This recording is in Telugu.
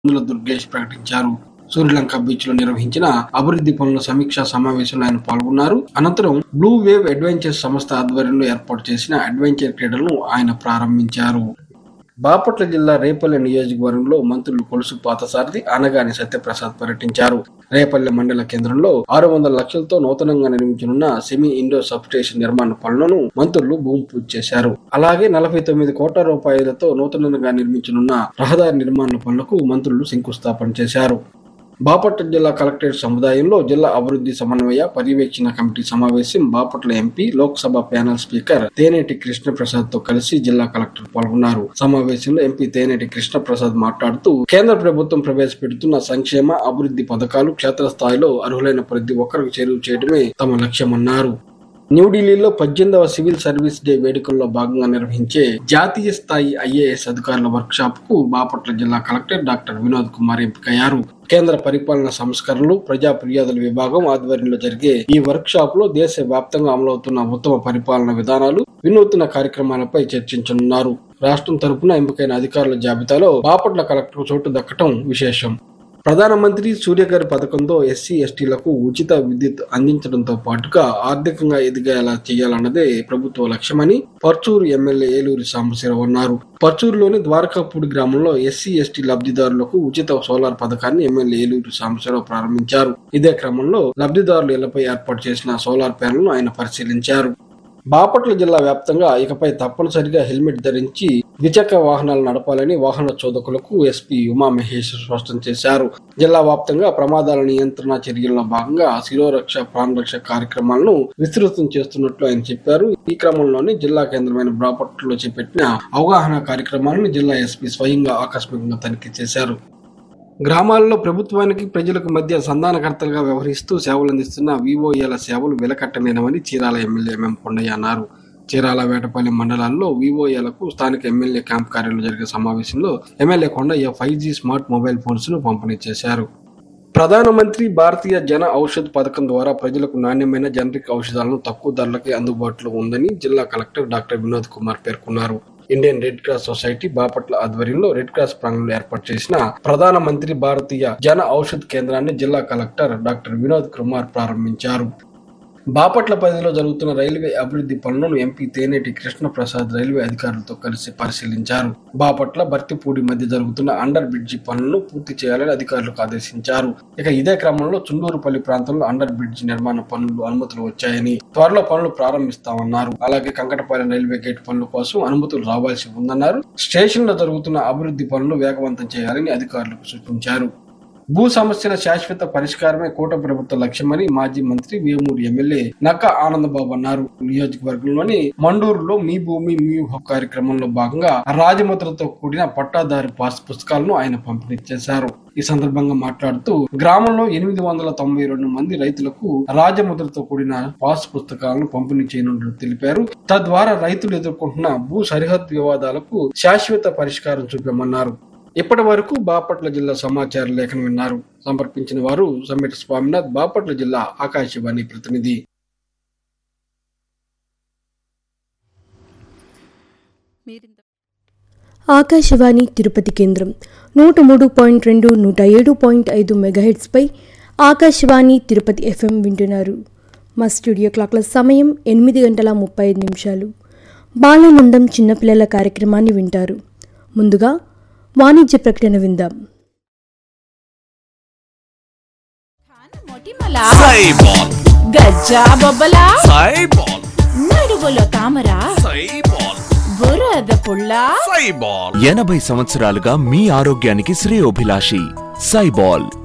కందుల దుర్గేష్ ప్రకటించారు సూర్యలంక బీచ్ లో నిర్వహించిన అభివృద్ధి పనుల సమీక్షా సమావేశంలో ఆయన పాల్గొన్నారు అనంతరం బ్లూ వేవ్ అడ్వెంచర్స్ సంస్థ ఆధ్వర్యంలో ఏర్పాటు చేసిన అడ్వెంచర్ క్రీడలను ఆయన ప్రారంభించారు బాపట్ల జిల్లా రేపల్లె నియోజకవర్గంలో మంత్రులు కొలుసు పాతసారథి అనగాని సత్యప్రసాద్ పర్యటించారు రేపల్లె మండల కేంద్రంలో ఆరు వందల లక్షలతో నూతనంగా నిర్మించనున్న సెమీ ఇండోర్ సబ్ స్టేషన్ నిర్మాణ పనులను మంత్రులు భూమి పూజ చేశారు అలాగే నలభై తొమ్మిది కోట్ల రూపాయలతో నూతనంగా నిర్మించనున్న రహదారి నిర్మాణ పనులకు మంత్రులు శంకుస్థాపన చేశారు బాపట్ల జిల్లా కలెక్టరేట్ సముదాయంలో జిల్లా అభివృద్ధి సమన్వయ పర్యవేక్షణ కమిటీ సమావేశం Bapatla MP Lok Sabha panel speaker Teneti Krishnaprasad తో కలిసి జిల్లా కలెక్టర్ పాల్గొన్నారు సమావేశంలో ఎంపీ తేనేటి కృష్ణప్రసాద్ మాట్లాడుతూ కేంద్ర ప్రభుత్వం ప్రవేశపెడుతున్న సంక్షేమ అభివృద్ధి పథకాలు క్షేత్రస్థాయిలో అర్హులైన ప్రతి ఒక్కరికి చేరువ చేయడమే తమ లక్ష్యమన్నారు న్యూఢిల్లీలో పద్దెనిమిదవ సివిల్ సర్వీస్ డే వేడుకల్లో భాగంగా నిర్వహించే జాతీయ స్థాయి ఐఏఎస్ అధికారుల వర్క్ షాప్ కు బాపట్ల జిల్లా కలెక్టర్ డాక్టర్ వినోద్ కుమార్ ఎంపికయ్యారు కేంద్ర పరిపాలన సంస్కరణలు ప్రజా ఫిర్యాదుల విభాగం ఆధ్వర్యంలో జరిగే ఈ వర్క్ షాప్ లో దేశ వ్యాప్తంగా అమలవుతున్న ఉత్తమ పరిపాలన విధానాలు వినూత్న కార్యక్రమాలపై చర్చించనున్నారు రాష్ట్రం తరపున ఎంపికైన అధికారుల జాబితాలో బాపట్ల కలెక్టర్ చోటు దక్కటం విశేషం ప్రధానమంత్రి సూర్యగారి పథకంతో ఎస్సీ ఎస్టీలకు ఉచిత విద్యుత్ అందించడంతో పాటుగా ఆర్థికంగా ఎదిగేలా చేయాలన్నదే ప్రభుత్వ లక్ష్యమని పర్చూరు ఎమ్మెల్యే ఏలూరి సాంబశివరావు అన్నారు పర్చూరులోని ద్వారకాపూడి గ్రామంలో ఎస్సీ ఎస్టీ లబ్ధిదారులకు ఉచిత సోలార్ పథకాన్ని ఎమ్మెల్యే ఏలూరి సాంబశివరావు ప్రారంభించారు ఇదే క్రమంలో లబ్ధిదారుల ఇళ్లపై ఏర్పాటు చేసిన సోలార్ ప్యానెల్ను ఆయన పరిశీలించారు బాపట్ల జిల్లా వ్యాప్తంగా ఇకపై తప్పనిసరిగా హెల్మెట్ ధరించి ద్విచక్ర వాహనాలు నడపాలని వాహన చోదకులకు ఎస్పీ ఉమా మహేష్ స్పష్టం చేశారు జిల్లా వ్యాప్తంగా ప్రమాదాల నియంత్రణ చర్యల్లో భాగంగా శిరోరక్ష ప్రాణరక్ష కార్యక్రమాలను విస్తృతం చేస్తున్నట్లు ఆయన చెప్పారు ఈ క్రమంలోనే జిల్లా కేంద్రమైన బాపట్లలో చేపట్టిన అవగాహన కార్యక్రమాలను జిల్లా ఎస్పీ స్వయంగా ఆకస్మికంగా తనిఖీ చేశారు గ్రామాల్లో ప్రభుత్వానికి ప్రజలకు మధ్య సంధానకర్తలుగా వ్యవహరిస్తూ సేవలందిస్తున్న వివోఏల సేవలు వెలకట్టలేనవని చీరాల ఎమ్మెల్యే ఎంఎం కొండయ్య అన్నారు చీరాల వేటపల్లి మండలాల్లో వివోఏలకు స్థానిక ఎమ్మెల్యే క్యాంప్ కార్యాలయంలో జరిగే సమావేశంలో MLA Kondaiah five G smart mobile phones ను పంపిణీ చేశారు ప్రధానమంత్రి భారతీయ జన ఔషధ్ పథకం ద్వారా ప్రజలకు నాణ్యమైన జనరిక్ ఔషధాలను తక్కువ ధరలకే అందుబాటులో ఉందని జిల్లా కలెక్టర్ డాక్టర్ వినోద్ కుమార్ పేర్కొన్నారు Indian Red Cross Society Bapatla ఆధ్వర్యంలో రెడ్ క్రాస్ ప్రాంగణంలో ఏర్పాటు చేసిన ప్రధానమంత్రి భారతీయ జన ఔషధ్ కేంద్రాన్ని జిల్లా కలెక్టర్ డాక్టర్ వినోద్ కుమార్ ప్రారంభించారు బాపట్ల పరిధిలో జరుగుతున్న రైల్వే అభివృద్ధి పనులను ఎంపీ తేనేటి కృష్ణప్రసాద్ రైల్వే అధికారులతో కలిసి పరిశీలించారు బాపట్ల భర్తిపూడి మధ్య జరుగుతున్న అండర్ బ్రిడ్జి పనులను పూర్తి చేయాలని అధికారులకు ఆదేశించారు ఇక ఇదే క్రమంలో చుండూరుపల్లి ప్రాంతంలో అండర్ బ్రిడ్జి నిర్మాణ పనులు అనుమతులు వచ్చాయని త్వరలో పనులు ప్రారంభిస్తామన్నారు అలాగే కంకటపాలెం రైల్వే గేట్ పనుల కోసం అనుమతులు రావాల్సి ఉందన్నారు స్టేషన్ లో జరుగుతున్న అభివృద్ధి పనులు వేగవంతం చేయాలని అధికారులకు సూచించారు భూ సమస్యల శాశ్వత పరిష్కారమే కూట ప్రభుత్వ లక్ష్యమని మాజీ మంత్రి వేమూరు ఎమ్మెల్యే నక్క ఆనందబాబు అన్నారు నియోజకవర్గంలోని మండూరులో మీ భూమి మీ హక్కు కార్యక్రమంలో భాగంగా రాజముద్రతో కూడిన పట్టాదారు పాస్ పుస్తకాలను ఆయన పంపిణీ చేశారు ఈ సందర్భంగా మాట్లాడుతూ గ్రామంలో ఎనిమిది వందల తొంభై రెండు మంది రైతులకు రాజముద్రతో కూడిన పాస్ పుస్తకాలను పంపిణీ చేయనున్నట్లు తెలిపారు తద్వారా రైతులు ఎదుర్కొంటున్న భూ సరిహద్దు వివాదాలకు శాశ్వత పరిష్కారం చూపామన్నారు ఇప్పటి వరకు బాపట్ల జిల్లా సమాచార లేఖను విన్నారు సమర్పించిన వారు సమ్మెట స్వామినాథ్ బాపట్ల జిల్లా ఆకాశవాణి ప్రతినిధి ఆకాశవాణి తిరుపతి కేంద్రం నూట మూడు పాయింట్ రెండు నూట ఏడు పాయింట్ ఐదు మెగాహెట్స్పై ఆకాశవాణి తిరుపతి ఎఫ్ఎం వింటున్నారు మా స్టూడియో క్లాక్ల సమయం ఎనిమిది గంటల ముప్పై ఐదు నిమిషాలు బాలానందం చిన్నపిల్లల కార్యక్రమాన్ని వింటారు ముందుగా వాణిజ్య ప్రకటన విందాం మొటిమల సైబాల్ గజ్జా బొబ్బల సైబాల్ నడుగులో తామర సైబాల్ బురద పుల్ల సైబాల్ ఎనభై సంవత్సరాలుగా మీ ఆరోగ్యానికి శ్రేయోభిలాషి సైబాల్